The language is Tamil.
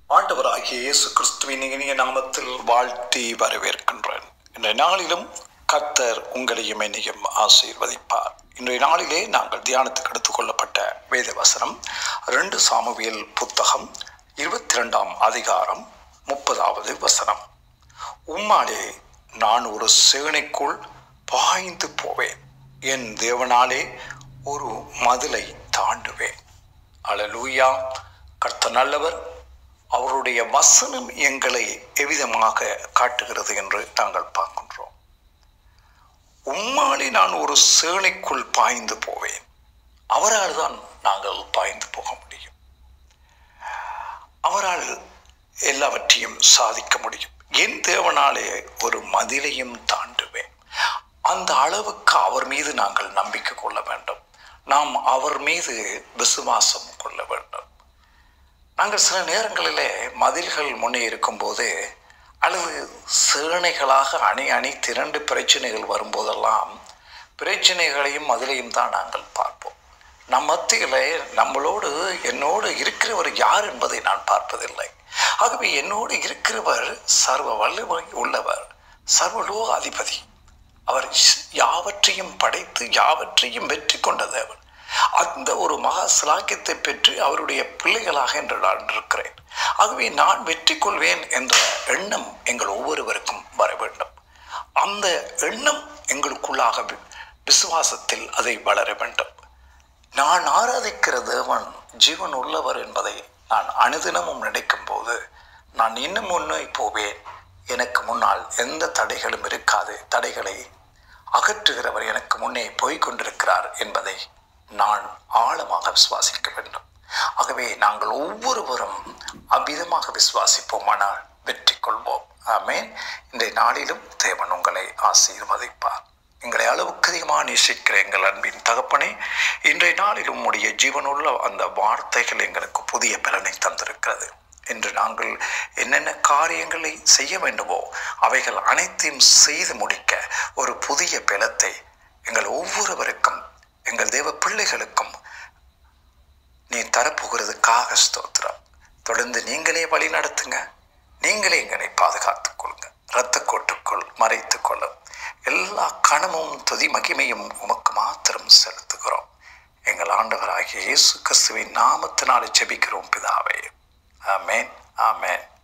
ஆண்டவராகிய இயேசு கிறிஸ்துவின் இனிய நாமத்தில் வாழ்த்தி வரவேற்கின்றேன் இன்றைய நாளிலும் கர்த்தர் உங்களையும் என்னையும் ஆசீர்வதிப்பார் இன்றைய நாளிலே நாங்கள் தியானத்துக்கு எடுத்துக்கொள்ளப்பட்ட வேத வசனம் ரெண்டு சாமுவியல் புத்தகம் இருபத்தி ரெண்டாம் அதிகாரம் முப்பதாவது வசனம் உம்மாலே நான் ஒரு சேனைக்குள் பாய்ந்து போவேன் என் தேவனாலே ஒரு மதிலை தாண்டுவேன் அலலூயா கர்த்த நல்லவர் அவருடைய வசனம் எங்களை எவ்விதமாக காட்டுகிறது என்று நாங்கள் பார்க்கின்றோம் உம்மாலே நான் ஒரு சேனைக்குள் பாய்ந்து போவேன் அவரால் தான் நாங்கள் பாய்ந்து போக முடியும் அவரால் எல்லாவற்றையும் சாதிக்க முடியும் என் தேவனாலே ஒரு மதிலையும் தாண்டுவேன் அந்த அளவுக்கு அவர் மீது நாங்கள் நம்பிக்கை கொள்ள வேண்டும் நாம் அவர் மீது விசுவாசம் கொள்ள வேண்டும் நாங்கள் சில நேரங்களிலே மதில்கள் முன்னே இருக்கும்போது அல்லது சேனைகளாக அணி அணி திரண்டு பிரச்சனைகள் வரும்போதெல்லாம் பிரச்சனைகளையும் மதிலையும் தான் நாங்கள் பார்ப்போம் நம் மத்தியிலே நம்மளோடு என்னோடு இருக்கிறவர் யார் என்பதை நான் பார்ப்பதில்லை ஆகவே என்னோடு இருக்கிறவர் சர்வ வல்லமை உள்ளவர் சர்வலோக அதிபதி அவர் யாவற்றையும் படைத்து யாவற்றையும் வெற்றி கொண்ட தேவன் அந்த ஒரு மகா சிலாக்கியத்தை பெற்று அவருடைய பிள்ளைகளாக என்று நான் இருக்கிறேன் ஆகவே நான் வெற்றி கொள்வேன் என்ற எண்ணம் எங்கள் ஒவ்வொருவருக்கும் வர வேண்டும் அந்த எண்ணம் எங்களுக்குள்ளாக விசுவாசத்தில் அதை வளர வேண்டும் நான் ஆராதிக்கிற தேவன் ஜீவன் உள்ளவர் என்பதை நான் அனுதினமும் நினைக்கும் போது நான் இன்னும் முன்னே போவேன் எனக்கு முன்னால் எந்த தடைகளும் இருக்காது தடைகளை அகற்றுகிறவர் எனக்கு முன்னே போய் கொண்டிருக்கிறார் என்பதை நான் ஆழமாக விசுவாசிக்க வேண்டும் ஆகவே நாங்கள் ஒவ்வொருவரும் அவ்விதமாக விசுவாசிப்போமானால் வெற்றி கொள்வோம் ஆமேன் இன்றைய நாளிலும் தேவன் உங்களை ஆசீர்வதிப்பார் எங்களை அளவுக்கு அதிகமாக நேசிக்கிற எங்கள் அன்பின் தகப்பனே இன்றைய நாளில் உம்முடைய ஜீவனுள்ள அந்த வார்த்தைகள் எங்களுக்கு புதிய பலனை தந்திருக்கிறது என்று நாங்கள் என்னென்ன காரியங்களை செய்ய வேண்டுமோ அவைகள் அனைத்தையும் செய்து முடிக்க ஒரு புதிய பலத்தை எங்கள் ஒவ்வொருவருக்கும் எங்கள் தேவ பிள்ளைகளுக்கும் நீ தரப்போகிறதுக்காக ஸ்தோத்திரம் தொடர்ந்து நீங்களே வழி நடத்துங்க நீங்களே எங்களை பாதுகாத்துக் கொள்ளுங்க இரத்த கோட்டுக்குள் மறைத்துக் கொள்ளும் எல்லா கணமும் துதி மகிமையும் உமக்கு மாத்திரம் செலுத்துகிறோம் எங்கள் ஆண்டவராகிய இயேசு கிறிஸ்துவின் நாமத்தினாலே ஜெபிக்கிறோம் பிதாவே ஆமேன் ஆமேன்